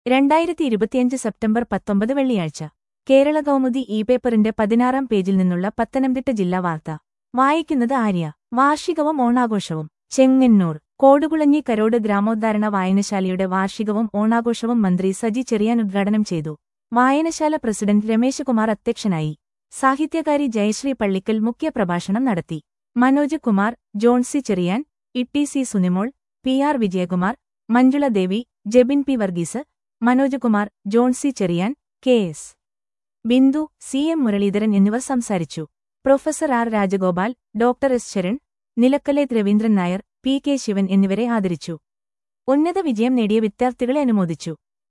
രണ്ടായിരത്തി ഇരുപത്തിയഞ്ച് സെപ്റ്റംബർ പത്തൊമ്പത് വെള്ളിയാഴ്ച കേരള കൗമുദി ഇ പേപ്പറിന്റെ പതിനാറാം പേജിൽ നിന്നുള്ള പത്തനംതിട്ട ജില്ലാ വാർത്ത വായിക്കുന്നത് ആര്യ വാർഷികവും ഓണാഘോഷവും ചെങ്ങന്നൂർ കോടുകുളഞ്ഞി കരോട് ഗ്രാമോദ്ധാരണ വായനശാലയുടെ വാർഷികവും ഓണാഘോഷവും മന്ത്രി സജി ചെറിയാൻ ഉദ്ഘാടനം ചെയ്തു വായനശാല പ്രസിഡന്റ് രമേശകുമാർ അധ്യക്ഷനായി സാഹിത്യകാരി ജയശ്രീ പള്ളിക്കൽ മുഖ്യപ്രഭാഷണം നടത്തി Manoj Kumar Johnsy Cherian Itty C Sunimol P R Vijayakumar Manjula Devi Jebin P Varghese Manoj Kumar Johnsy Cherian K S Bindu C M Muraleedharan എന്നിവർ സംസാരിച്ചു professor R Rajagopal doctor S Saran നിലക്കലേത് രവീന്ദ്രൻ നായർ പി കെ ശിവൻ എന്നിവരെ ആദരിച്ചു ഉന്നത വിജയം നേടിയ വിദ്യാർത്ഥികളെ അനുമോദിച്ചു